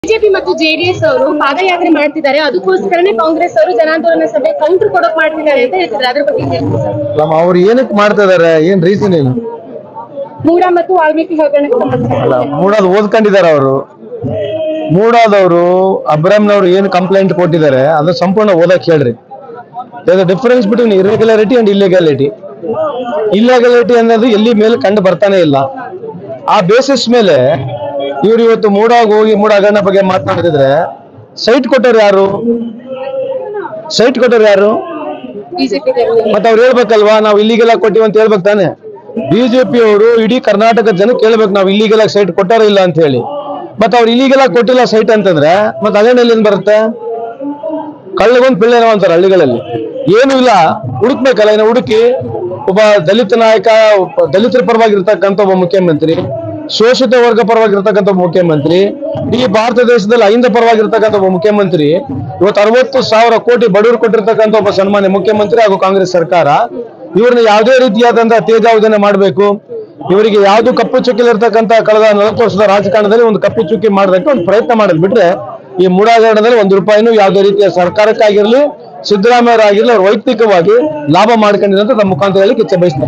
BJP ಮತ್ತು JDS ಅವರು ಪಾದಯಾತ್ರೆ ಮಾಡ್ತಿದ್ದಾರೆ ಅದಕ್ಕೋಸ್ಕರನೇ ಕಾಂಗ್ರೆಸ್ ಅವರು ಜನಾಂದೋಲನ ಸಭೆ ಕೌಂಟರ್ ಕೊಡೋಕ್ ಮಾಡ್ತಿದ್ದಾರೆ ಅಂತ ಹೇಳ್ತಿದ್ದಾರೆ ಅದ್ರ ಬಗ್ಗೆ ಏನ್ ಹೇಳ್ತೀರಾ ಸರ್? ನಮ್ಮ ಅವ್ರು ಏನಕ್ಕೆ ಮಾಡ್ತಾ ಇದಾರೆ ಏನ್ ರೀಸನ್ ಏನು ಮೂಡ ಮತ್ತು ವಾಲ್ಮೀಕಿ ಹಗರಣಕ್ಕೆ ಸಂಬಂಧಿಸಿದ ಅಲ್ಲ ಮೂಡಾದ್ ಓದ್ಕೊಂಡಿದ್ದಾರೆ ಅವರು ಮೂಡಾದವರು ಅಬ್ರಾಮ್ನವ್ರು ಏನು ಕಂಪ್ಲೇಂಟ್ ಕೊಟ್ಟಿದ್ದಾರೆ ಅದು ಸಂಪೂರ್ಣ ಓದಕ್ ಹೇಳ್ರಿ difference between irregularity and illegality illegality ಅನ್ನೋದು ಎಲ್ಲಿ ಮೇಲೆ ಕಂಡು ಬರ್ತಾನೆ ಇಲ್ಲ ಆ ಬೇಸಿಸ್ ಮೇಲೆ ಇವ್ರು ಇವತ್ತು ಮೂಡಾಗ ಹೋಗಿ ಮೂಡ ಹಗರಣ ಬಗ್ಗೆ ಮಾತನಾಡ್ತಿದ್ರೆ ಸೈಟ್ ಕೊಟ್ಟವ್ರು ಯಾರು ಸೈಟ್ ಕೊಟ್ಟವ್ರು ಯಾರು ಬಿಜೆಪಿ ಮತ್ತೆ ಅವ್ರು ಹೇಳ್ಬೇಕಲ್ವಾ ನಾವು ಇಲ್ಲಿಗೆಲ್ಲ ಕೊಟ್ಟಿವಿ ಅಂತ ಹೇಳ್ಬೇಕು ತಾನೆ ಬಿಜೆಪಿ ಅವರು ಇಡೀ ಕರ್ನಾಟಕದ ಜನಕ್ಕೆ ಹೇಳ್ಬೇಕು ನಾವು ಇಲ್ಲಿಗೆಲ್ಲ ಸೈಟ್ ಕೊಟ್ಟಾರ ಇಲ್ಲ ಅಂತ ಹೇಳಿ ಮತ್ತೆ ಅವ್ರು ಇಲ್ಲಿಗೆಲ್ಲ ಕೊಟ್ಟಿಲ್ಲ ಸೈಟ್ ಅಂತಂದ್ರೆ ಮತ್ತೆ ಅದೇನಲ್ಲಿ ಏನ್ ಬರುತ್ತೆ ಕಳ್ಳಗೊಂದು ಪಿಳ್ಳೆನೋ ಅಂತಾರೆ ಹಳ್ಳಿಗಳಲ್ಲಿ ಏನು ಇಲ್ಲ ಹುಡುಕ್ಬೇಕಲ್ಲ ಇನ್ನು ಹುಡುಕಿ ಒಬ್ಬ ದಲಿತ ನಾಯಕ ಒಬ್ಬ ದಲಿತರ ಪರವಾಗಿರ್ತಕ್ಕಂಥ ಒಬ್ಬ ಮುಖ್ಯಮಂತ್ರಿ ಶೋಷಿತ ವರ್ಗ ಪರವಾಗಿರ್ತಕ್ಕಂಥ ಒಬ್ಬ ಮುಖ್ಯಮಂತ್ರಿ ಇಡೀ ಭಾರತ ದೇಶದಲ್ಲಿ ಐಂದ ಪರವಾಗಿರ್ತಕ್ಕಂಥ ಒಬ್ಬ ಮುಖ್ಯಮಂತ್ರಿ ಇವತ್ತು ಅರವತ್ತು ಸಾವಿರ ಕೋಟಿ ಬಡವರು ಕೊಟ್ಟಿರ್ತಕ್ಕಂಥ ಒಬ್ಬ ಸನ್ಮಾನ್ಯ ಮುಖ್ಯಮಂತ್ರಿ ಹಾಗೂ ಕಾಂಗ್ರೆಸ್ ಸರ್ಕಾರ ಇವ್ರನ್ನ ಯಾವುದೇ ರೀತಿಯಾದಂತಹ ತೇಜಾವಧನೆ ಮಾಡಬೇಕು ಇವರಿಗೆ ಯಾವ್ದು ಕಪ್ಪು ಚುಕ್ಕಿಲಿರ್ತಕ್ಕಂಥ ಕಳೆದ ನಲವತ್ತು ವರ್ಷದ ರಾಜಕಾರಣದಲ್ಲಿ ಒಂದು ಕಪ್ಪು ಚುಕ್ಕಿ ಮಾಡೋದಕ್ಕೆ ಒಂದು ಪ್ರಯತ್ನ ಮಾಡೋದು ಬಿಟ್ರೆ ಈ ಮೂಡಾಗರಣದಲ್ಲಿ ಒಂದು ರೂಪಾಯಿನೂ ಯಾವುದೇ ರೀತಿಯ ಸರ್ಕಾರಕ್ಕಾಗಿರ್ಲಿ ಸಿದ್ದರಾಮಯ್ಯ ಆಗಿರ್ಲಿ ಅವ್ರು ವೈಯಕ್ತಿಕವಾಗಿ ಲಾಭ ಮಾಡ್ಕೊಂಡಿದ್ರೆ ಅಂತ ನಮ್ಮ ಮುಖಾಂತರ ಹೇಳಿ ಕಿಚ್ಚ ಬಯಸ್ತಾರೆ